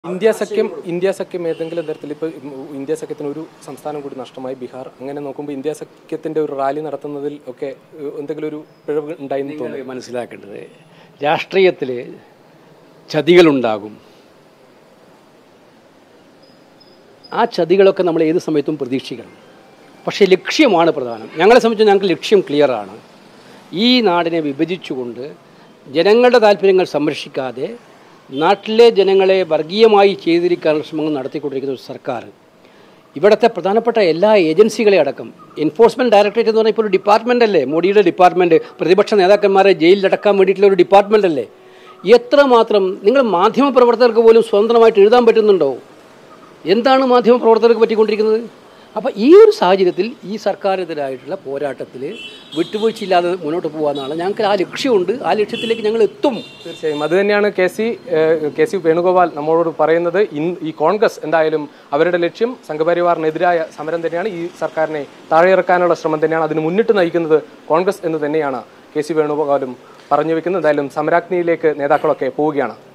India സഖ്യം India സഖ്യം ഏതെങ്കിലും തരത്തിൽ ഇപ്പോൾ ഇന്ത്യ സഖ്യത്തിന് ഒരു സംസ്ഥാനം കൂടി നഷ്ടമായി ബീഹാർ അങ്ങനെ നോക്കുമ്പോൾ ഇന്ത്യ സഖ്യത്തിന്റെ ഒരു റാലി നടത്തുന്നതിൽ ഒക്കെ ഏഹ്, എന്തെങ്കിലും ഒരു പിഴവ് ഉണ്ടായെന്ന് തോന്നുന്നു നിങ്ങൾ മനസ്സിലാക്കേണ്ടത് രാഷ്ട്രീയത്തിൽ ചതികളുണ്ടാകും ആ ചതികളൊക്കെ നമ്മൾ ഏത് സമയത്തും പ്രതീക്ഷിക്കണം പക്ഷേ ലക്ഷ്യമാണ് പ്രധാനം ഞങ്ങളെ സംബന്ധിച്ച് ഞങ്ങൾക്ക് ലക്ഷ്യം ക്ലിയറാണ് ഈ നാടിനെ വിഭജിച്ചുകൊണ്ട് ജനങ്ങളുടെ താല്പര്യങ്ങൾ സംരക്ഷിക്കാതെ നാട്ടിലെ ജനങ്ങളെ വർഗീയമായി ചെയ്തിരിക്കാനുള്ള ശ്രമങ്ങൾ നടത്തിക്കൊണ്ടിരിക്കുന്ന ഒരു സർക്കാർ ഇവിടുത്തെ പ്രധാനപ്പെട്ട എല്ലാ ഏജൻസികളെ അടക്കം എൻഫോഴ്സ്മെൻറ്റ് ഡയറക്ടറേറ്റ് എന്ന് പറഞ്ഞാൽ ഇപ്പോൾ ഒരു ഡിപ്പാർട്ട്മെൻ്റ് അല്ലേ മോഡിയുടെ ഡിപ്പാർട്ട്മെൻറ്റ് പ്രതിപക്ഷ നേതാക്കന്മാരെ ജയിലിലടക്കാൻ വേണ്ടിയിട്ടുള്ള ഒരു ഡിപ്പാർട്ട്മെൻ്റ് അല്ലേ എത്രമാത്രം നിങ്ങൾ മാധ്യമപ്രവർത്തകർക്ക് പോലും സ്വതന്ത്രമായിട്ട് എഴുതാൻ പറ്റുന്നുണ്ടോ എന്താണ് മാധ്യമപ്രവർത്തകർക്ക് പറ്റിക്കൊണ്ടിരിക്കുന്നത് അപ്പോൾ ഈ ഒരു സാഹചര്യത്തിൽ ഈ സർക്കാരിനെതിരായിട്ടുള്ള പോരാട്ടത്തിൽ വിട്ടുവീഴ്ചയില്ലാതെ മുന്നോട്ട് പോകാമെന്നാണ് ഞങ്ങൾക്ക് ആ ലക്ഷ്യമുണ്ട് ആ ലക്ഷ്യത്തിലേക്ക് ഞങ്ങൾ എത്തും തീർച്ചയായും അത് തന്നെയാണ് കെ സി ഏഹ്, കെ സി വേണുഗോപാൽ നമ്മളോട് പറയുന്നത് ഇൻ- ഈ കോൺഗ്രസ് എന്തായാലും അവരുടെ ലക്ഷ്യം സംഘപരിവാറിനെതിരായ സമരം തന്നെയാണ് ഈ സർക്കാരിനെ താഴെയിറക്കാനുള്ള ശ്രമം തന്നെയാണ് അതിന് മുന്നിട്ട് നയിക്കുന്നത് കോൺഗ്രസ് എന്ന് തന്നെയാണ് കെ സി വേണുഗോപാലും പറഞ്ഞു വെക്കുന്നത് എന്തായാലും സമരാഗ്നിയിലേക്ക് നേതാക്കളൊക്കെ പോവുകയാണ്